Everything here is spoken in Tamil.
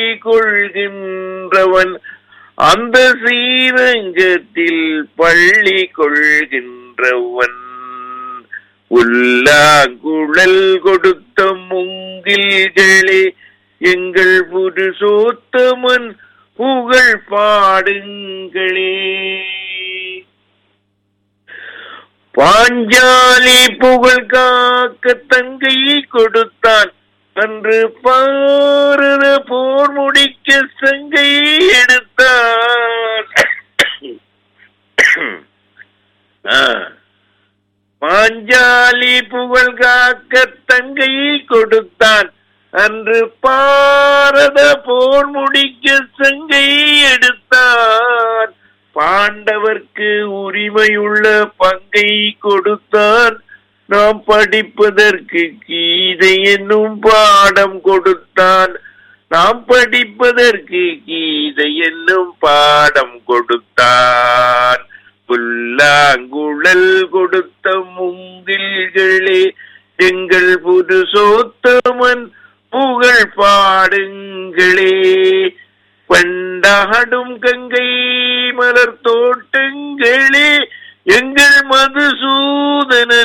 கொள்கின்றவன் அந்த ஸ்ரீரங்கத்தில் பள்ளி கொள்கின்றவன் உள்ளாங்குழல் கொடுத்த முங்கில்களே எங்கள் புருஷோத்தமன் புகழ் பாடுங்களே பாஞ்சாலி புகழ் காக்க தங்கை கொடுத்தான் அன்று பாரத போர் முடிக்க சங்கை எடுத்தான் ஆ. பாஞ்சாலி புகழ் காக்க தங்கை கொடுத்தான் அன்று பாரத போர் முடிக்க சங்கை எடுத்தான் பாண்டவர்க்கு உரிமையுள்ள பங்கை கொடுத்தான் நாம் படிப்பதற்கு கீதை என்னும் பாடம் கொடுத்தான் நாம் படிப்பதற்கு கீதை என்னும் பாடம் கொடுத்தான் புல்லாங்குழல் கொடுத்த முங்கில்களே எங்கள் புருஷோத்தமன் புகழ் பாடுங்களே பண்டாடும் கங்கை மலர் தோட்டங்களே எங்கள் மதுசூ